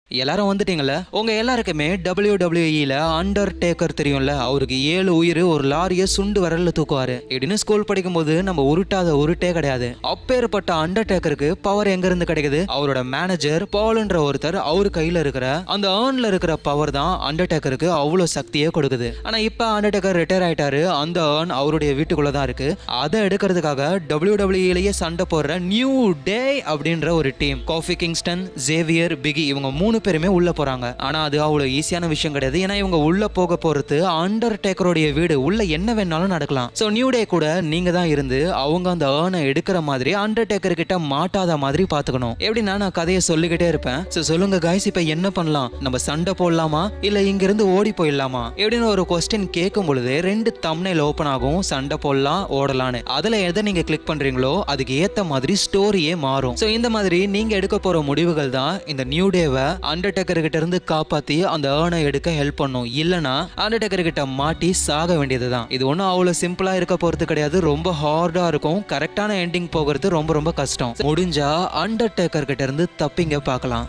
எல்லாரும் வந்துட்டீங்கல்ல உங்க எல்லாருக்குமே டபிள்யூ டபிள்யூஇல அண்டர் டேக்கர் தெரியும்ல அவருக்கு ஏழு உயிர் ஒரு லாரிய சுண்டு வரல்ல தூக்குவாரு இப்படின்னு ஸ்கூல் படிக்கும்போது நம்ம உருட்டாத உருட்டே கிடையாது அப்பேற்பட்ட அண்டர் டேக்கருக்கு பவர் எங்க இருந்து கிடைக்குது அவரோட மேனேஜர் பால்ன்ற ஒருத்தர் அவர் கையில இருக்கிற அந்த ஏர்ன்ல இருக்கிற பவர் தான் அண்டர் டேக்கருக்கு அவ்வளவு சக்தியே கொடுக்குது ஆனா இப்ப அண்டர் டேக்கர் ரிட்டையர் ஆயிட்டாரு அந்த ஏர்ன் அவருடைய வீட்டுக்குள்ள தான் இருக்கு அதை எடுக்கிறதுக்காக டபிள்யூ டபிள்யூஇலேயே சண்டை போடுற நியூ டே அப்படின்ற ஒரு team Kofi Kingston Xavier Big E இவங்க மூணு பேருமே உள்ள போறாங்க ஆனா அது அவ்வளவு ஈஸியான விஷயம் கிடையாது ஏன்னா இவங்க உள்ள போக போறது அண்டர் டேக்கருடைய வீடு உள்ள என்ன வேணாலும் நடக்கலாம் சோ நியூ டே கூட நீங்க தான் இருந்து அவங்க அந்த ஏர்னை எடுக்கிற மாதிரி அண்டர் டேக்கர் கிட்ட மாட்டாத மாதிரி பாத்துக்கணும் எப்படின்னா நான் கதையை சொல்லிக்கிட்டே இருப்பேன் சோ சொல்லுங்க காய்ஸ் இப்ப என்ன பண்ணலாம் நம்ம சண்டை போடலாமா இல்ல இங்க இருந்து ஓடி போயிடலாமா எப்படின்னு ஒரு கொஸ்டின் கேட்கும் பொழுது ரெண்டு தம்னைல் ஓபன் ஆகும் சண்டை போடலாம் ஓடலான்னு அதுல எதை நீங்க கிளிக் பண்றீங்களோ அதுக்கு ஏத்த மாதிரி ஸ்டோரியே மாறும் சோ இந்த மாதிரி நீங்க எடுக்க போற முடிவுகள் தான் இந்த நியூ டேவை அண்டர்டேக்கர் கிட்ட இருந்து காப்பாத்தி அந்த ஏர்னை எடுக்க ஹெல்ப் பண்ணும் இல்லனா அண்டர்டேக்கர் கிட்ட மாட்டி சாக வேண்டியதுதான் இது ஒன்றும் அவ்வளவு சிம்பிளா இருக்க போறது கிடையாது ரொம்ப ஹார்டா இருக்கும் கரெக்டான எண்டிங் போகிறது ரொம்ப ரொம்ப கஷ்டம் முடிஞ்சா அண்டர்டேக்கர் கிட்ட இருந்து தப்பிங்க பார்க்கலாம்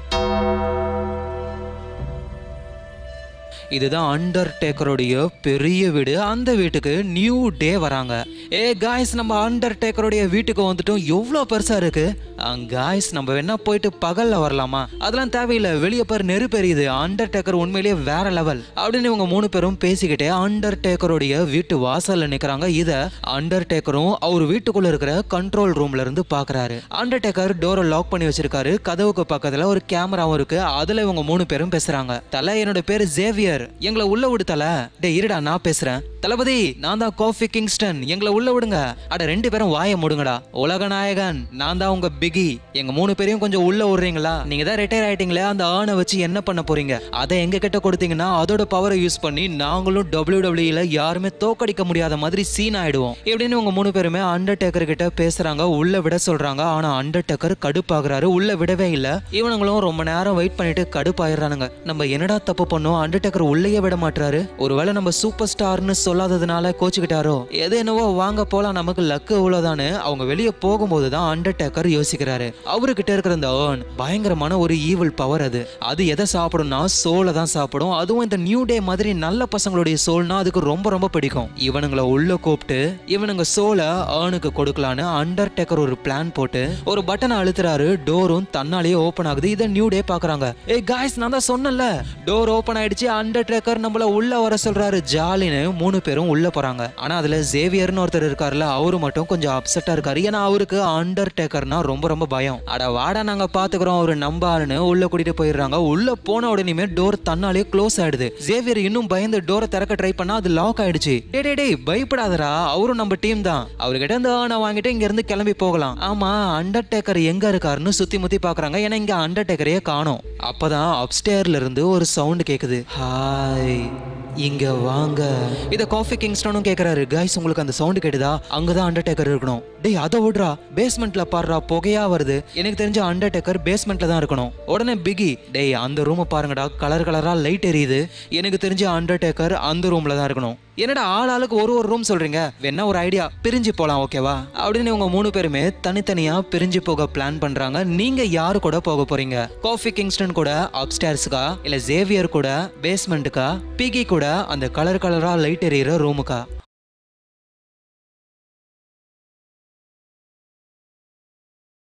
இதுதான் அண்டர் டேக்கருடைய பெரிய வீடு அந்த வீட்டுக்கு நியூ டே வராங்க ஏ காய்ஸ் நம்ம அண்டர் டேக்கருடைய வீட்டுக்கு வந்துட்டோம் எவ்வளோ பெருசா இருக்கு காய்ஸ் நம்ம வேணா போயிட்டு பகல்ல வரலாமா அதெல்லாம் தேவையில்லை வெளியே பாரு நெருப்பு எரியுது அண்டர் டேக்கர் உண்மையிலேயே வேற லெவல் அப்படின்னு இவங்க மூணு பேரும் பேசிக்கிட்டே அண்டர் டேக்கருடைய வீட்டு வாசல்ல நிக்கிறாங்க இத அண்டர் டேக்கரும் அவர் வீட்டுக்குள்ள இருக்கிற கண்ட்ரோல் ரூம்ல இருந்து பாக்குறாரு அண்டர் டேக்கர் டோரை லாக் பண்ணி வச்சிருக்காரு கதவுக்கு பக்கத்துல ஒரு கேமராவும் இருக்கு அதுல இவங்க மூணு பேரும் பேசுறாங்க தலை என்னோட பேரு ஜேவியர் எங்களை உள்ள விடு தலை டே இருடா நான் பேசுறேன் தளபதி நான் தான் காஃபி கிங்ஸ்டன் எங்களை உள்ள விடுங்க அட ரெண்டு பேரும் வாய முடுங்கடா உலக நாயகன் நான் தான் உங்க பிகி எங்க மூணு பேரையும் கொஞ்சம் உள்ள விடுறீங்களா நீங்க தான் ரிட்டையர் ஆயிட்டீங்களே அந்த ஆணை வச்சு என்ன பண்ண போறீங்க அதை எங்க கிட்ட கொடுத்தீங்கன்னா அதோட பவரை யூஸ் பண்ணி நாங்களும் டபிள்யூ டபிள்யூல யாருமே தோக்கடிக்க முடியாத மாதிரி சீன் ஆயிடுவோம் இப்படின்னு உங்க மூணு பேருமே அண்டர் டேக்கர் கிட்ட பேசுறாங்க உள்ள விட சொல்றாங்க ஆனா அண்டர் டேக்கர் கடுப்பாகுறாரு உள்ள விடவே இல்ல இவனுங்களும் ரொம்ப நேரம் வெயிட் பண்ணிட்டு கடுப்பாயிடுறானுங்க நம்ம என்னடா தப்பு பண்ணோம் அண்டர் டேக்கர் உள்ளேயே விட மாட்டாரு ஒருவேளை நம்ம சூப்பர் ஸ்டார்னு சொல்லாததுனால கோச்சுக்கிட்டாரோ எது என்னவோ வாங்க போலாம் நமக்கு லக்கு இவ்வளவுதானு அவங்க வெளியே போகும்போது தான் அண்டர் டேக்கர் யோசிக்கிறாரு அவர்கிட்ட இருக்கிற அந்த ஏர்ன் பயங்கரமான ஒரு ஈவில் பவர் அது அது எதை சாப்பிடும்னா சோலை தான் சாப்பிடும் அதுவும் இந்த நியூ டே மாதிரி நல்ல பசங்களுடைய சோல்னா அதுக்கு ரொம்ப ரொம்ப பிடிக்கும் இவனுங்களை உள்ள கூப்பிட்டு இவனுங்க சோலை ஏர்னுக்கு கொடுக்கலான்னு அண்டர் டேக்கர் ஒரு பிளான் போட்டு ஒரு பட்டனை அழுத்துறாரு டோரும் தன்னாலேயே ஓபன் ஆகுது இதை நியூ டே பாக்குறாங்க ஏய் காய்ஸ் நான் தான் சொன்னேன்ல டோர் ஓபன் ஆயிடுச்சு அண்டர் டேக்கர் நம்மள உள்ள வர சொல்றாரு ஜாலின்னு மூணு பேரும் உள்ள போறாங்க ஆனா அதுல ஜேவியர்னு ஒருத்தர் இருக்காருல்ல அவரு மட்டும் கொஞ்சம் அப்செட்டா இருக்காரு ஏன்னா அவருக்கு அண்டர் டேக்கர்னா ரொம்ப ரொம்ப பயம் அட வாடா நாங்க பாத்துக்கிறோம் அவரு நம்பாருன்னு உள்ள கூட்டிட்டு போயிடுறாங்க உள்ள போன உடனே டோர் தன்னாலே க்ளோஸ் ஆயிடுது ஜேவியர் இன்னும் பயந்து டோரை திறக்க ட்ரை பண்ணா அது லாக் ஆயிடுச்சு டே டே டேய் பயப்படாதடா அவரும் நம்ம டீம் தான் அவர்கிட்ட இருந்து நான் வாங்கிட்டு இங்க இருந்து கிளம்பி போகலாம் ஆமா அண்டர் டேக்கர் எங்க இருக்காருன்னு சுத்தி முத்தி பாக்குறாங்க ஏன்னா இங்க அண்டர் டேக்கரையே காணோம் அப்பதான் அப்ஸ்டேர்ல இருந்து ஒரு சவுண்ட் கேக்குது ஹாய் இங்க வாங்க இத காஃபி கிங்ஸ்டனும் கேக்குறாரு கைஸ் உங்களுக்கு அந்த சவுண்ட் கேட்டுதா அங்கதான் அண்டர்டேக்கர் இருக்கணும் டேய் அதை விடுறா பேஸ்மெண்ட்ல பாடுறா புகையா வருது எனக்கு தெரிஞ்ச அண்டர்டேக்கர் பேஸ்மெண்ட்ல தான் இருக்கணும் உடனே பிகி டேய் அந்த ரூமை பாருங்கடா கலர் கலரா லைட் எரியுது எனக்கு தெரிஞ்ச அண்டர்டேக்கர் அந்த ரூம்ல தான் இருக்கணும் என்னடா ஆள் ஆளுக்கு ஒரு ஒரு ரூம் சொல்றீங்க வேணா ஒரு ஐடியா பிரிஞ்சு போலாம் ஓகேவா அப்படின்னு இவங்க மூணு பேருமே தனித்தனியா பிரிஞ்சு போக பிளான் பண்றாங்க நீங்க யாரு கூட போக போறீங்க காஃபி கிங்ஸ்டன் கூட அப்ஸ்டேர்ஸ்க்கா இல்ல ஜேவியர் கூட பேஸ்மெண்ட்டுக்கா பிகி கூட அந்த கலர் கலரா லைட் எரியிற ரூமுக்கா